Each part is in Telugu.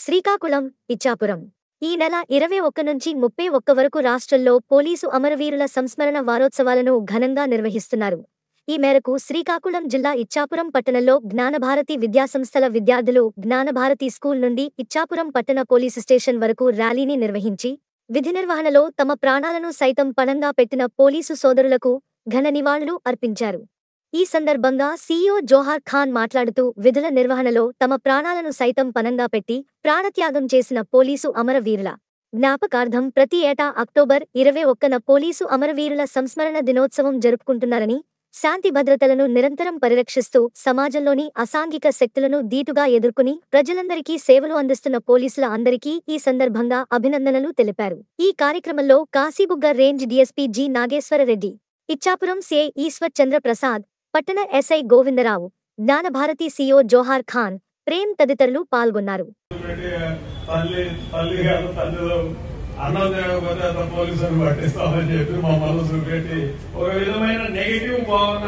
శ్రీకాకుళం ఇచ్చాపురం ఈ నెల ఇరవై ఒక్క నుంచి ముప్పై ఒక్క వరకు రాష్ట్రంలో పోలీసు అమరవీరుల సంస్మరణ వారోత్సవాలను ఘనంగా నిర్వహిస్తున్నారు ఈ మేరకు శ్రీకాకుళం జిల్లా ఇచ్చాపురం పట్టణంలో జ్ఞానభారతి విద్యాసంస్థల విద్యార్థులు జ్ఞానభారతి స్కూల్ నుండి ఇచ్చాపురం పట్టణ పోలీసు స్టేషన్ వరకు ర్యాలీని నిర్వహించి విధి నిర్వహణలో తమ ప్రాణాలను సైతం పణంగా పెట్టిన పోలీసు సోదరులకు ఘన నివాళులు అర్పించారు ఈ సందర్భంగా సీఈఓ జోహార్ ఖాన్ మాట్లాడుతూ విధుల నిర్వహణలో తమ ప్రాణాలను సైతం పనంగా పెట్టి ప్రాణత్యాగం చేసిన పోలీసు అమరవీరుల జ్ఞాపకార్థం ప్రతి ఏటా అక్టోబర్ ఇరవై ఒక్కన పోలీసు అమరవీరుల సంస్మరణ దినోత్సవం జరుపుకుంటున్నారని శాంతి భద్రతలను నిరంతరం పరిరక్షిస్తూ సమాజంలోని అసాంఘిక శక్తులను దీటుగా ఎదుర్కొని ప్రజలందరికీ సేవలు అందిస్తున్న పోలీసుల అందరికీ ఈ సందర్భంగా అభినందనలు తెలిపారు ఈ కార్యక్రమంలో Kasibugga range DSP G Nageswara Reddy Ichchapuram CI Eshwar Chandra Prasad పట్టణ ఎస్ఐ గోవిందరావు జ్ఞానభారతి సీఓ జోహార్ ఖాన్ ప్రేమ్ తదితరులు పాల్గొన్నారు పెట్టి తల్లి తల్లి గారు తల్లిలో అన్నం తినకపోతే అంత పోలీసులు పట్టిస్తామని చెప్పి మా మనసు పెట్టి ఒక విధమైన నెగిటివ్ భావన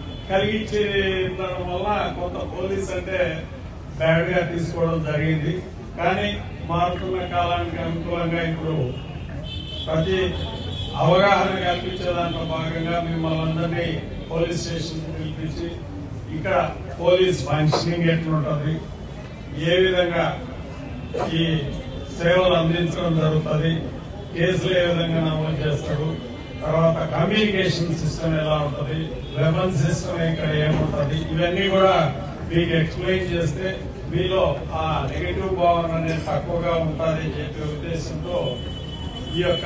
కలిగించడం వల్ల కొంత పోలీస్ అంటే బ్యాడ్ గా తీసుకోవడం జరిగింది కానీ మారుతున్న కాలానికి అనుకూలంగా ఇప్పుడు ప్రతి అవగాహన కల్పించే దాంట్లో భాగంగా మిమ్మల్ని అందరినీ పోలీస్ స్టేషన్ పిలిపించి ఇక్కడ పోలీస్ ఫంక్షనింగ్ ఎట్లుంటది ఏ విధంగా ఈ సేవలు అందించడం జరుగుతుంది కేసులు ఏ విధంగా నమోదు చేస్తాడు తర్వాత కమ్యూనికేషన్ సిస్టమ్ ఎలా ఉంటది వెపన్ సిస్టమ్ ఇక్కడ ఏముంటది ఇవన్నీ కూడా మీకు ఎక్స్ప్లెయిన్ చేస్తే మీలో ఆ నెగటివ్ భావన అనేది తక్కువగా ఉంటుంది అని చెప్పే ఉద్దేశంతో ఈ యొక్క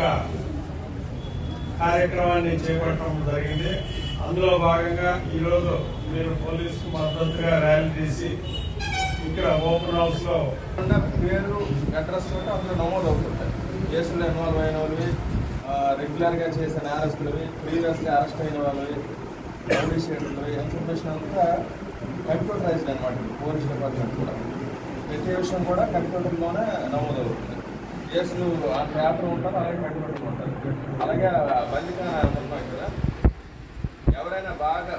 కార్యక్రమాన్ని చేపట్టడం జరిగింది అందులో భాగంగా ఈరోజు మీరు పోలీసు మద్దతుగా ర్యాలీ తీసి ఇక్కడ ఓపెన్ హౌస్ లో ఉన్న పేరు అడ్రస్ తోటి అందులో నమోదు అవుతుంటాయి కేసులో ఇన్వాల్వ్ అయిన వాళ్ళవి రెగ్యులర్గా చేసే నేరస్తులవి ప్రీవియస్గా అరెస్ట్ అయిన వాళ్ళవి పోలీసులవి ఇన్ఫర్మేషన్ అంతా కంప్యూటరైజ్డ్ అనమాట పోలీస్ డిపార్ట్మెంట్ కూడా ప్రతి విషయం కూడా కంప్యూటర్లోనే నమోదు అవుతుంది కేసులు ఆ పేపర్ ఉంటారు అలాగే కంప్యూటర్ ఉంటారు అలాగే బల్లిక చెప్పాను కదా ఎవరైనా బాగా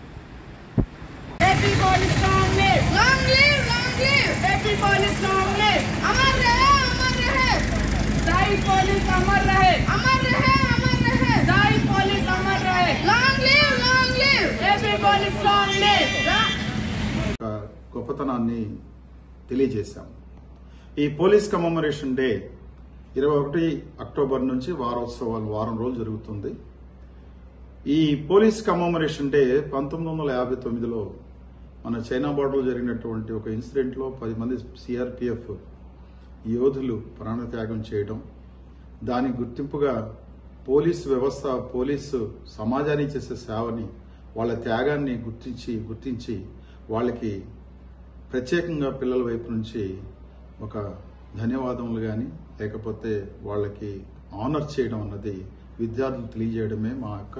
Happy police long live! Long live! Long live! Happy police long live! अमर रहे अमर रहे साई पुलिस अमर रहे अमर रहे अमर रहे साई पुलिस अमर रहे long live long live happy police long live Ra- యొక్క గొప్పతనాన్ని తెలియజేశాం ఈ పోలీస్ కమమరేషన్ డే ఇరవై ఒకటి అక్టోబర్ నుంచి వారోత్సవాలు వారం రోజులు జరుగుతుంది ఈ పోలీస్ కమమరేషన్ డే పంతొమ్మిది వందల యాభై తొమ్మిదిలో మన చైనా బార్డర్లో జరిగినటువంటి ఒక ఇన్సిడెంట్లో పది మంది సిఆర్పిఎఫ్ యోధులు ప్రాణత్యాగం చేయడం దాని గుర్తింపుగా పోలీసు వ్యవస్థ పోలీసు సమాజానికి చేసే సేవని వాళ్ళ త్యాగాన్ని గుర్తించి గుర్తించి వాళ్ళకి ప్రత్యేకంగా పిల్లల వైపు నుంచి ఒక ధన్యవాదములు కానీ లేకపోతే వాళ్ళకి ఆనర్ చేయడం అన్నది విద్యార్థులు తెలియజేయడమే మా యొక్క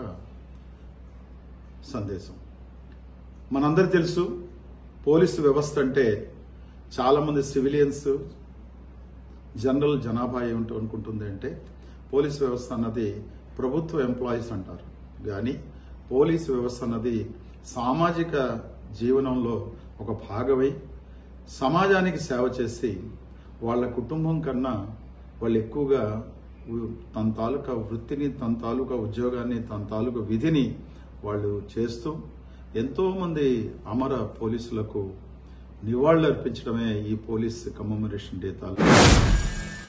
సందేశం మనందరికి తెలుసు పోలీసు వ్యవస్థ అంటే చాలామంది సివిలియన్స్ జనరల్ జనాభా ఏమిటో అనుకుంటుంది అంటే పోలీస్ వ్యవస్థ అన్నది ప్రభుత్వ ఎంప్లాయీస్ అంటారు కానీ పోలీస్ వ్యవస్థ అన్నది సామాజిక జీవనంలో ఒక భాగమై సమాజానికి సేవ చేసి వాళ్ళ కుటుంబం కన్నా వాళ్ళు ఎక్కువగా ఉ- తన తాలూకా వృత్తిని తన తాలూకా ఉద్యోగాన్ని తన తాలూకా విధిని వాళ్ళు చేస్తూ ఎంతో మంది అమర పోలీసులకు నివాళులు అర్పించడమే ఈ పోలీస్ కమమరేషన్ డే తాలూకా